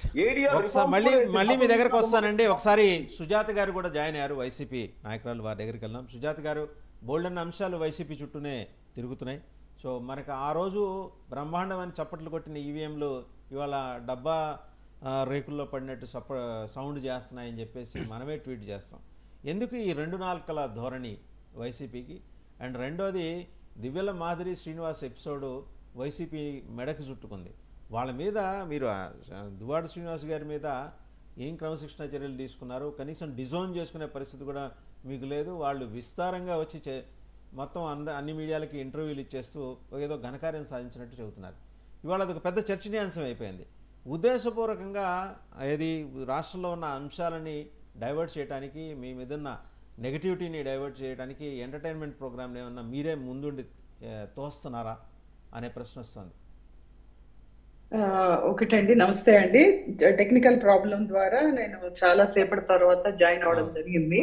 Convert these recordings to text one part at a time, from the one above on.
ADR ఒకసారి reform మళ్ళీ కూడా వేసి మళ్ళీ మీ దగ్గరకు డబ్బులు వస్తానండి ఒకసారి సుజాత గారు కూడా జాయిన్ అయ్యారు వైసీపీ నాయకురాలు వారి దగ్గరికి వెళ్దాం సుజాత గారు బోల్డన్ అంశాలు వైసీపీ చుట్టూనే తిరుగుతున్నాయి సో మనకు ఆ రోజు బ్రహ్మాండం అని చప్పట్లు కొట్టిన ఈవీఎంలు ఇవాళ డబ్బా ఆ, రేకుల్లో పడినట్టు సప సౌండ్ చేస్తున్నాయని చెప్పేసి మనమే ట్వీట్ చేస్తాం ఎందుకు ఈ రెండు నాలుకల ధోరణి వైసీపీకి అండ్ రెండోది దివ్యల మాదిరి శ్రీనివాస్ ఎపిసోడు వైసీపీ మెడకు చుట్టుకుంది వాళ్ళ మీద మీరు ఆ, దువ్వాడ శ్రీనివాస్ గారి మీద ఏం క్రమశిక్షణ చర్యలు తీసుకున్నారు కనీసం డిజోన్ చేసుకునే పరిస్థితి కూడా మీకు లేదు వాళ్ళు విస్తారంగా వచ్చి చే మొత్తం అంద అన్ని మీడియాలకి ఇంటర్వ్యూలు ఇచ్చేస్తూ ఏదో ఘనకార్యం సాధించినట్టు చెబుతున్నారు ఇవాళ అదొక పెద్ద చర్చనీయాంశం అయిపోయింది ఉద్దేశపూర్వకంగా ఏది రాష్ట్రంలో ఉన్న అంశాలని డైవర్ట్ చేయడానికి మీ మీద ఉన్న నెగటివిటీని డైవర్ట్ చేయడానికి ఎంటర్టైన్మెంట్ ప్రోగ్రామ్ ఏమన్నా మీరే ముందుండి ఏ, తోస్తున్నారా అనే ప్రశ్న వస్తుంది ఆ, ఒకటండి నమస్తే అండి టెక్నికల్ ప్రాబ్లం ద్వారా నేను చాలా సేపటి తర్వాత జాయిన్ అవడం జరిగింది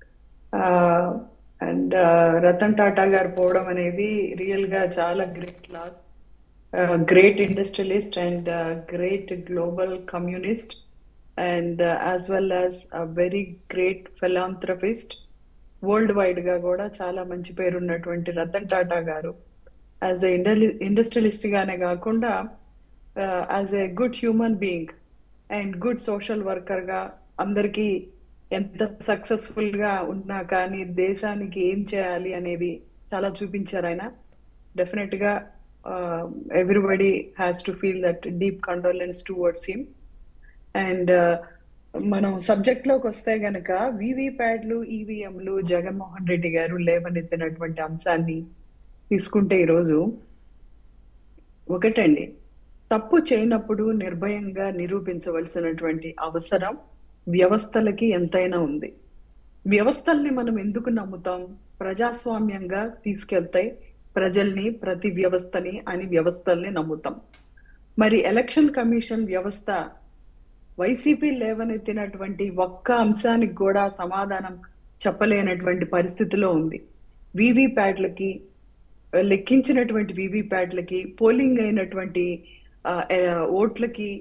అండ్ రతన్ టాటా గారు పోవడం అనేది రియల్ గా చాలా great loss great industrialist and great global communist and as well as very great philanthropist world wide గా కూడా చాలా మంచి పేరు ఉన్నటువంటి రతన్ టాటా గారు యాజ్ ఎ ఇండస్ట్రియలిస్ట్ గానే కాకుండా as a good human being and good social worker గా అందరికీ ఎంత సక్సెస్ఫుల్ గా ఉన్నా కానీ దేశానికి ఏం చేయాలి అనేది చాలా చూపించారు ఆయన డెఫినెట్ గా everybody has to feel that deep condolence towards him and మనం సబ్జెక్ట్ లోకి వస్తే గనక వివిప్యాడ్లు ఈవీఎంలు జగన్మోహన్ రెడ్డి గారు లేవనెత్తినటువంటి అంశాన్ని తీసుకుంటే ఈరోజు ఒకటండి తప్పు చేయనప్పుడు నిర్భయంగా నిరూపించవలసినటువంటి అవసరం వ్యవస్థలకి ఎంతైనా ఉంది వ్యవస్థల్ని మనం ఎందుకు నమ్ముతాం ప్రజాస్వామ్యంగా తీసుకెళ్తాయి ప్రజల్ని ప్రతి వ్యవస్థని అని వ్యవస్థల్ని నమ్ముతాం మరి ఎలక్షన్ కమిషన్ వ్యవస్థ వైసీపీ లేవనెత్తినటువంటి ఒక్క అంశానికి కూడా సమాధానం చెప్పలేనటువంటి పరిస్థితిలో ఉంది వివిప్యాడ్లకి లెక్కించినటువంటి వివిప్యాడ్లకి పోలింగ్ అయినటువంటి ఆ, ఆ, ఓట్లకి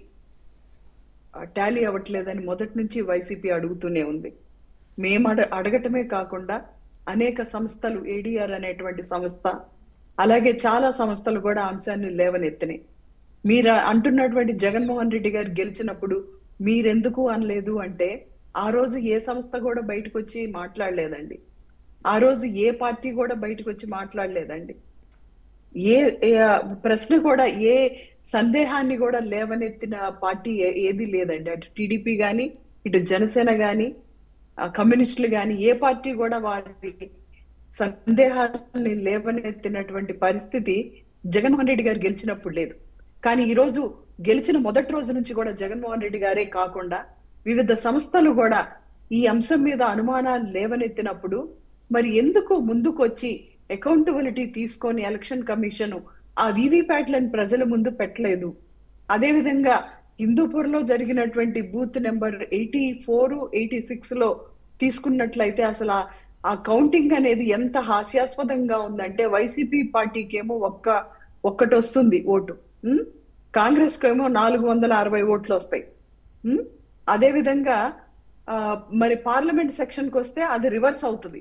టాలీ అవ్వట్లేదని మొదటి నుంచి వైసీపీ అడుగుతూనే ఉంది మేము అడ అడగటమే కాకుండా అనేక సంస్థలు ఏడీఆర్ అనేటువంటి సంస్థ అలాగే చాలా సంస్థలు కూడా ఆ అంశాన్ని లేవనెత్తినాయి మీరు అంటున్నటువంటి జగన్మోహన్ రెడ్డి గారు గెలిచినప్పుడు మీరెందుకు అనలేదు అంటే ఆ రోజు ఏ సంస్థ కూడా బయటకు వచ్చి మాట్లాడలేదండి ఆ రోజు ఏ పార్టీ కూడా బయటకు వచ్చి మాట్లాడలేదండి ఏ ఏ- ప్రశ్న కూడా ఏ సందేహాన్ని కూడా లేవనెత్తిన పార్టీ ఏ- ఏది లేదండి అటు టీడీపీ గాని ఇటు జనసేన గాని ఆ కమ్యూనిస్టులు గాని ఏ పార్టీ కూడా వారి సందేహాన్ని లేవనెత్తినటువంటి పరిస్థితి జగన్మోహన్ రెడ్డి గారు గెలిచినప్పుడు లేదు కానీ ఈ రోజు గెలిచిన మొదటి రోజు నుంచి కూడా జగన్మోహన్ రెడ్డి గారే కాకుండా వివిధ సంస్థలు కూడా ఈ అంశం మీద అనుమానాలు లేవనెత్తినప్పుడు మరి ఎందుకు ముందుకు వచ్చి అకౌంటబిలిటీ తీసుకొని ఎలక్షన్ కమిషన్ ఆ వీవీప్యాట్లను ప్రజల ముందు పెట్టలేదు అదేవిధంగా హిందూపూర్ లో జరిగినటువంటి booth number eighty four eighty six లో తీసుకున్నట్లయితే అసలు ఆ- ఆ కౌంటింగ్ అనేది ఎంత హాస్యాస్పదంగా ఉందంటే వైసీపీ పార్టీకి ఏమో ఒక్క ఒక్కటి వస్తుంది ఓటు ఉం? కాంగ్రెస్ కేమో నాలుగు వందల అరవై ఓట్లు వస్తాయి ఉం? అదే విధంగా ఆ, మరి పార్లమెంట్ సెక్షన్ కి వస్తే అది రివర్స్ అవుతుంది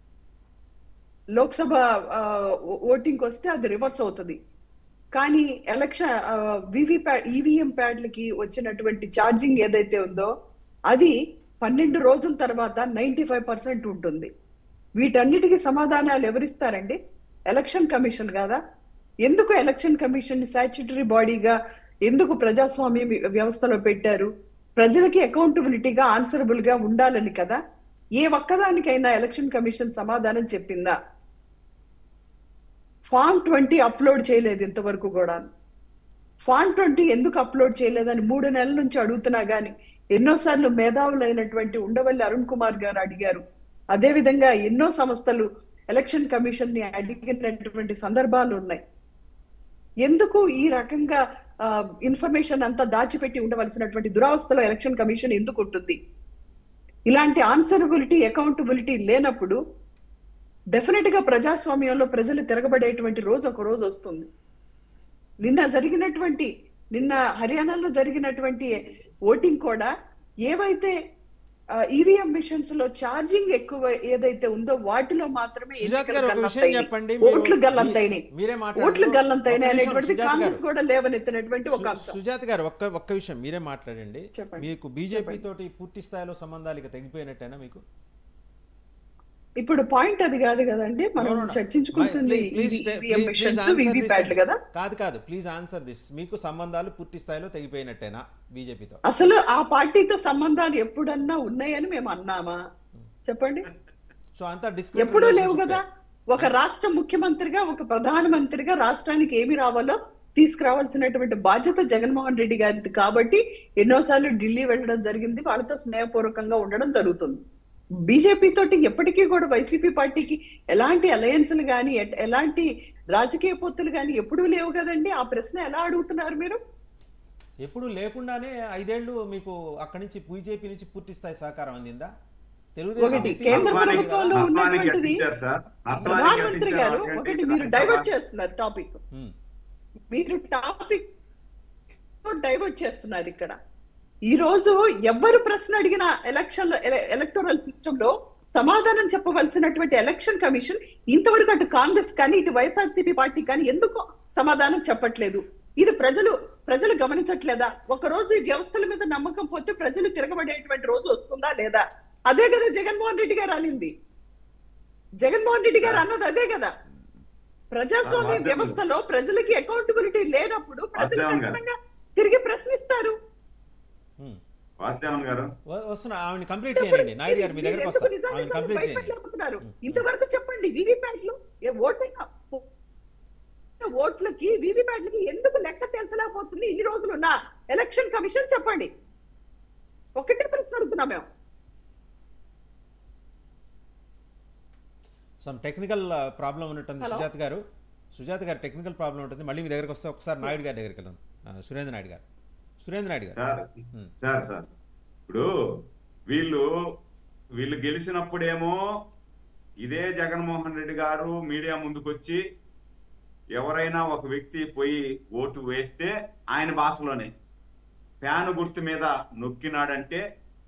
లోక్సభ ఓటింగ్ వస్తే అది రివర్స్ అవుతుంది కానీ ఎలక్షన్ వివిప్యాడ్ ఈవీఎం ప్యాడ్లకి వచ్చినటువంటి ఛార్జింగ్ ఏదైతే ఉందో అది పన్నెండు రోజుల తర్వాత నైన్టీ ఫైవ్ పర్సెంట్ ఉంటుంది వీటన్నిటికీ సమాధానాలు ఎవరిస్తారండి ఎలక్షన్ కమిషన్ కాదా ఎందుకు ఎలక్షన్ కమిషన్ స్టాచ్యుటరీ బాడీగా ఎందుకు ప్రజాస్వామ్య వ్యవస్థలో పెట్టారు ప్రజలకి అకౌంటబిలిటీగా ఆన్సరబుల్ గా ఉండాలని కదా ఏ ఒక్కదానికైనా ఎలక్షన్ కమిషన్ సమాధానం చెప్పిందా ఫామ్ ట్వంటీ అప్లోడ్ చేయలేదు ఇంతవరకు కూడా ఫామ్ ట్వంటీ ఎందుకు అప్లోడ్ చేయలేదని మూడు నెలల నుంచి అడుగుతున్నా గానీ ఎన్నోసార్లు మేధావులైనటువంటి ఉండవల్లి అరుణ్ కుమార్ గారు అడిగారు అదే విధంగా ఎన్నో సంస్థలు ఎలక్షన్ కమిషన్ ని అడిగినటువంటి సందర్భాలు ఉన్నాయి ఎందుకు ఈ రకంగా ఇన్ఫర్మేషన్ అంతా దాచిపెట్టి ఉండవలసినటువంటి దురావస్థలో ఎలక్షన్ కమిషన్ ఎందుకు ఉంటుంది ఇలాంటి ఆన్సరబిలిటీ అకౌంటబిలిటీ లేనప్పుడు డెఫినెట్ గా ప్రజాస్వామ్యంలో ప్రజలు తిరగబడేటువంటి రోజు ఒక రోజు వస్తుంది నిన్న జరిగినటువంటి నిన్న హర్యానాలో జరిగినటువంటి ఓటింగ్ కూడా ఏవైతే ఈవీఎం మిషన్స్ లో ఛార్జింగ్ ఎక్కువ ఏదైతే ఉందో వాటిలో మాత్రమే సుజాత ఎన్నికలు గారు ఒక విషయం గల్లంతైనాయి. చెప్పండి మీరు- ఓట్లు గల్లంతైనాయి మీ- మీరే మాట్లాడారు. ఓట్లు గల్లంతైనాయి ఒక్క నిమిషం, అనేటువంటిది సుజాత గారు. కాంగ్రెస్ కూడా లేవనెత్తినటువంటి ఒక సు- అంశం సుజాత గారు ఒక్క ఒక్క విషయం మీరే మాట్లాడండి చెప్పండి. మీకు బీజేపీ తోటి పూర్తి స్థాయిలో సంబంధాలు ఇక తెగిపోయినట్టేనా మీకు ఇప్పుడు పాయింట్ అది కాదు కదండి మనం No, no, no. చర్చించుకుంటుంది Please- please stay- EVM please- please machines answer VV this ప్యాడ్లు అండి. కదా కాదు కాదు ప్లీజ్ ఆన్సర్ దిస్ మీకు సంబంధాలు పూర్తి స్థాయిలో తెగిపోయినట్టేనా బీజేపీతో అసలు ఆ పార్టీతో సంబంధాలు ఎప్పుడన్నా ఉన్నాయని మేము అన్నామా చెప్పండి సో అంతా ఎప్పుడూ లేవు డిస్క్రిమినేషన్ కదా ఒక రాష్ట్ర ముఖ్యమంత్రిగా ఒక ప్రధానమంత్రిగా రాష్ట్రానికి ఏమి రావాలో తీసుకురావాల్సినటువంటి బాధ్యత జగన్మోహన్ రెడ్డి గారిది కాబట్టి ఎన్నోసార్లు ఢిల్లీ వెళ్ళడం జరిగింది వాళ్ళతో స్నేహపూర్వకంగా ఉండడం జరుగుతుంది బీజేపీ తోటి ఎప్పటికీ కూడా వైసీపీ పార్టీకి ఎలాంటి అలయన్స్లు కానీ ఎలాంటి రాజకీయ పొత్తులు కానీ ఎప్పుడూ లేవు కదండి ఆ ప్రశ్న ఎలా అడుగుతున్నారు మీరు ఎప్పుడు లేకుండానే ఐదేళ్లు మీకు అక్కడి నుంచి బీజేపీ నుంచి పూర్తి స్థాయి సహకారం అందిందా తెలుగుదేశం ఒకటి వ్యక్తి కేంద్ర కాదు కదా. ప్రభుత్వంలో అప్పానికి ఉన్నటువంటిది ఎట్టించారు సార్? అప్పానికి ప్రధానమంత్రి ఎట్టించారు? గారు అటువంటి ఒకటి మీరు రాజ్యసభ- డైవర్ట్ చేస్తున్నారు టాపిక్ ఉమ్. మీరు టాపిక్ డైవర్ట్ చేస్తున్నారు ఇక్కడ ఈ రోజు ఎవ్వరు ప్రశ్న అడిగిన ఎలక్షన్ ఎలక్టోరల్ సిస్టమ్ లో సమాధానం చెప్పవలసినటువంటి ఎలక్షన్ కమిషన్ ఇంతవరకు అటు కాంగ్రెస్ కానీ ఇటు వైఎస్ఆర్సీపీ పార్టీ కానీ ఎందుకు సమాధానం చెప్పట్లేదు ఇది ప్రజలు ప్రజలు గమనించట్లేదా ఒక రోజు ఈ వ్యవస్థల మీద నమ్మకం పోతే ప్రజలు తిరగబడేటువంటి రోజు వస్తుందా లేదా అదే కదా జగన్మోహన్ రెడ్డి గారు అనింది జగన్మోహన్ రెడ్డి గారు అన్నది అదే కదా ప్రజాస్వామ్య వాస్తవం. వ్యవస్థలో ప్రజలకి అకౌంటబిలిటీ లేనప్పుడు ప్రజలు వాస్తవం గారు. ఖచ్చితంగా తిరిగి ప్రశ్నిస్తారు ఉమ్. వాసుదేవన్ గారు వ- వస్తున్నా ఆవిడ కంప్లీట్ చేయండి నాయుడు గారు మీ దగ్గరకు మీరు వస్తా ఎందుకు నిజాన్ని ఆవిడ కంప్లీట్ చేయండి భయపెట్టలేకపోతున్నారు? ఇంతవరకు చెప్పండి వివిప్యాట్లు ఓటైనా ఓట్లకి వివిప్యాట్లకి ఎందుకు లెక్క తెలుసలేకపోతుంది ఇన్ని రోజులు నా ఎలక్షన్ కమిషన్ చెప్పండి ఒకటే ప్రశ్న అడుగుతున్నాం మేము సమ్ టెక్నికల్ ప్రాబ్లం ఉన్నట్టుంది Hello? సుజాత గారు సుజాత గారు టెక్నికల్ ప్రాబ్లం ఉంటుంది మళ్ళీ మీ దగ్గరకు వస్తే ఒకసారి నాయుడు గారి దగ్గరికి వెళ్దాం ఆ, సురేంద్ర నాయుడు గారు సురేంద్ర నాయుడు గారు సార్ ఉమ్. సార్ సార్ ఇప్పుడు వీళ్ళు వీళ్ళు గెలిచినప్పుడేమో ఇదే జగన్మోహన్ రెడ్డి గారు మీడియా ముందుకొచ్చి ఎవరైనా ఒక వ్యక్తి పోయి ఓటు వేస్తే ఆయన భాషలోనే ఫ్యాను గుర్తు మీద నొక్కినాడంటే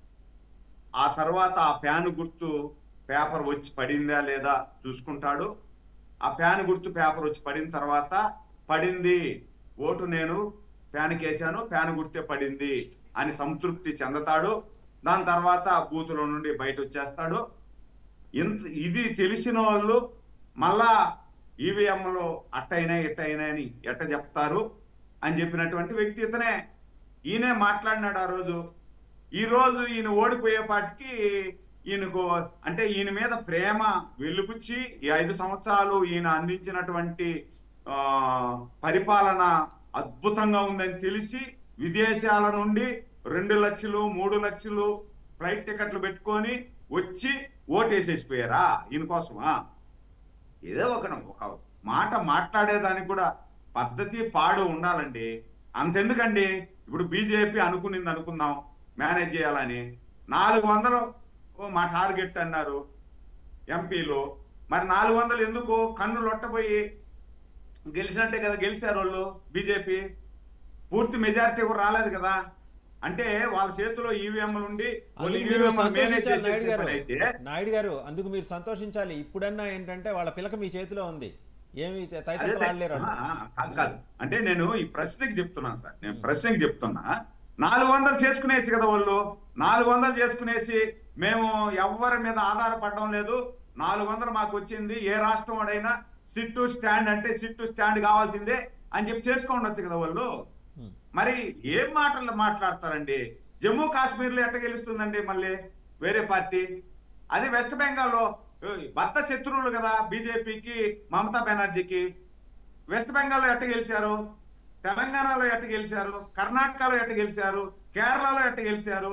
ఆ తర్వాత ఆ ఫ్యాను గుర్తు పేపర్ వచ్చి పడిందా లేదా చూసుకుంటాడు ఆ ఫ్యాన్ గుర్తు పేపర్ వచ్చి పడిన తర్వాత పడింది ఓటు నేను ఫ్యాన్ కేసాను ఫ్యాన్ గుర్తే పడింది అని సంతృప్తి చెందతాడు దాని తర్వాత ఆ బూతులో నుండి బయట వచ్చేస్తాడు ఇంత ఇది తెలిసిన వాళ్ళు మళ్ళా ఈవీఎంలో అట్టయినా ఇట్టయినా అని ఎట్ట చెప్తారు అని చెప్పినటువంటి వ్యక్తి ఇతనే ఈయనే మాట్లాడినాడు ఆ రోజు ఈ రోజు ఈయన ఓడిపోయేపాటికి ఈయనకు అంటే ఈయన మీద ప్రేమ వెలుపుచ్చి ఈ ఐదు సంవత్సరాలు ఈయన అందించినటువంటి ఆ పరిపాలన అద్భుతంగా ఉందని తెలిసి విదేశాల నుండి రెండు లక్షలు మూడు లక్షలు ఫ్లైట్ టికెట్లు పెట్టుకొని వచ్చి ఓటేసేసిపోయారా ఈయన కోసమా ఏదో ఒక ఒక మాట మాట్లాడేదానికి కూడా పద్ధతి పాడు ఉండాలండి అంతెందుకండి ఇప్పుడు బీజేపీ అనుకునింది అనుకుందాం మేనేజ్ చేయాలని నాలుగు వందలు ఓ మా టార్గెట్ అన్నారు ఎంపీలు మరి నాలుగు వందలు ఎందుకు కన్ను లొట్టపోయి గెలిచినట్టే కదా గెలిచారు వాళ్ళు బీజేపీ పూర్తి మెజారిటీ కూడా రాలేదు కదా అంటే వాళ్ళ చేతిలో ఈవీఎంలు ఉండి వాళ్ళు అందుకు మీరు EVM లు మేనేజ్ సంతోషించాలి నాయుడు చేసే గారు పని అయితే నాయుడు గారు అందుకు మీరు సంతోషించాలి ఇప్పుడన్నా ఏంటంటే వాళ్ళ పిలక మీ చేతిలో ఉంది ఏమి అదే తైతక్కలు ఆడలేరు వాళ్ళు. ఆ, కాదు కాదు అంటే నేను ఈ ప్రశ్నకి చెప్తున్నాను సార్ నేను ప్రశ్నకి చెప్తున్నా నాలుగు వందలు చేసుకునేచ్చు కదా వాళ్ళు నాలుగు వందలు చేసుకునేసి మేము ఎవరి మీద ఆధారపడడం లేదు నాలుగు వందలు మాకు వచ్చింది ఏ రాష్ట్రం వాడైనా సిట్టు స్టాండ్ అంటే సిట్టు స్టాండ్ కావాల్సిందే అని చెప్పి చేసుకోండొచ్చు కదా వాళ్ళు ఉమ్. మరి ఏం మాటలు మాట్లాడతారండి జమ్మూ కాశ్మీర్ లో ఎట్ట గెలుస్తుందండి మళ్ళీ వేరే పార్టీ అది వెస్ట్ బెంగాల్లో ఏయ్, భర్త శత్రువులు కదా బీజేపీకి మమతా బెనర్జీకి వెస్ట్ బెంగాల్లో ఎట్ట గెలిచారు తెలంగాణలో ఎట్ట గెలిచారు కర్ణాటకలో ఎట్ట గెలిచారు కేరళలో ఎట్ట గెలిచారు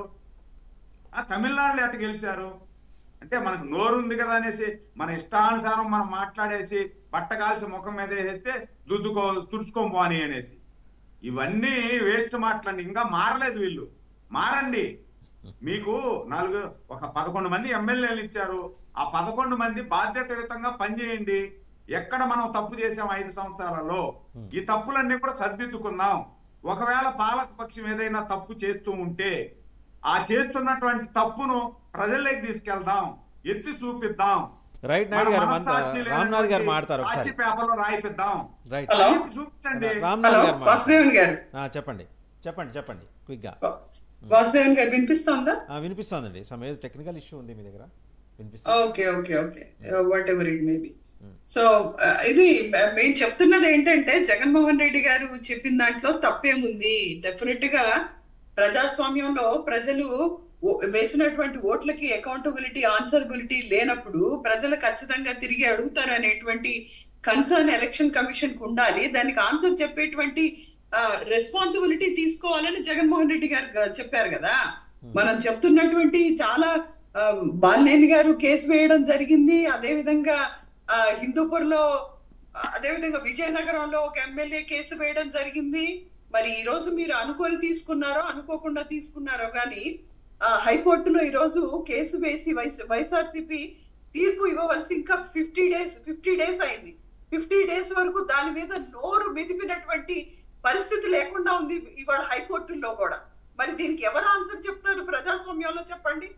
ఆ తమిళనాడులో ఎట్ట గెలిచారు అంటే మనకు నోరు ఉంది కదా అనేసి మన ఇష్టానుసారం మనం మాట్లాడేసి బట్ట కాల్చి ముఖం మీద వేసేస్తే దుద్దుకో తుడుచుకోం పోని అనేసి ఇవన్నీ వేస్ట్ మాటలండి ఇంకా మారలేదు వీళ్ళు మారండి మీకు నాలుగు ఒక పదకొండు మంది ఎమ్మెల్యేలు ఇచ్చారు ఆ పదకొండు మంది బాధ్యతాయుతంగా పనిచేయండి ఎక్కడ మనం తప్పు చేసాం ఐదు సంవత్సరాలలో ఈ తప్పులన్నీ కూడా సర్దిద్దుకుందాం ఒకవేళ పాలక పక్షం ఏదైనా తప్పు చేస్తూ ఉంటే ఆ చేస్తున్నటువంటి తప్పును ప్రజల్లోకి తీసుకెళ్దాం ఎత్తి చూపిద్దాం రైట్ నాయుడు గారు మన రామ్నాథ్ గారు మాడతారు ఒకసారి పేపర్ లో రాయిపిద్దాం రైట్ హలో ఎత్తి చూపించండి రామ్నాథ్ హలో గారు మాట్లాడతారు. వాసుదేవన్ గారు ఆ, చెప్పండి చెప్పండి చెప్పండి క్విక్గా వాసుదేవన్ గారు వినిపిస్తోందా ఆ, వినిపిస్తోందండి సమ్ ఏదో టెక్నికల్ ఇష్యూ ఉంది మీ దగ్గర వినిపిస్తుంది okay okay okay whatever it maybe so ఇది uh, మేము చెప్తున్నది ఏంటంటే జగన్మోహన్ రెడ్డి గారు చెప్పిన దాంట్లో తప్పేముంది డెఫినెట్ గా ప్రజాస్వామ్యంలో ప్రజలు ఓ- వేసినటువంటి ఓట్లకి అకౌంటబిలిటీ ఆన్సరబిలిటీ లేనప్పుడు ప్రజలు ఖచ్చితంగా తిరిగి అడుగుతారు అనేటువంటి కన్సర్న్ ఎలక్షన్ కమిషన్ కు ఉండాలి దానికి ఆన్సర్ చెప్పేటువంటి రెస్పాన్సిబిలిటీ తీసుకోవాలని జగన్మోహన్ రెడ్డి గారు గ- చెప్పారు కదా మనం చెప్తున్నటువంటి చాలా ఆ, బాలినేని గారు కేసు వేయడం జరిగింది అదే విధంగా ఆ, హిందూపూర్లో ఆ, అదే విధంగా విజయనగరంలో ఒక ఎమ్మెల్యే కేసు వేయడం జరిగింది మరి ఈ రోజు మీరు అనుకొని తీసుకున్నారో అనుకోకుండా తీసుకున్నారో కానీ ఆ, హైకోర్టులో ఈ రోజు కేసు వేసి వైస్ వైఎస్ఆర్సీపీ తీర్పు ఇవ్వవలసి ఇంకా ఫిఫ్టీ డేస్ ఫిఫ్టీ డేస్ అయింది ఫిఫ్టీ డేస్ వరకు దాని మీద నోరు మెదిపినటువంటి పరిస్థితి లేకుండా ఉంది ఇవాళ హైకోర్టుల్లో కూడా మరి దీనికి ఎవరు ఆన్సర్ చెప్తారు ప్రజాస్వామ్యంలో చెప్పండి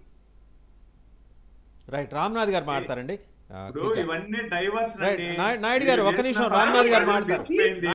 రైట్ రామ్నాథ్ గారు మాడతారండి ఆ, ఇప్పుడు quick గా. ఇవన్నీ డైవర్స్ రైట్ నాయుడు గారు ఒక నిమిషం రామ్నాథ్ గారు మాట్లాడతారు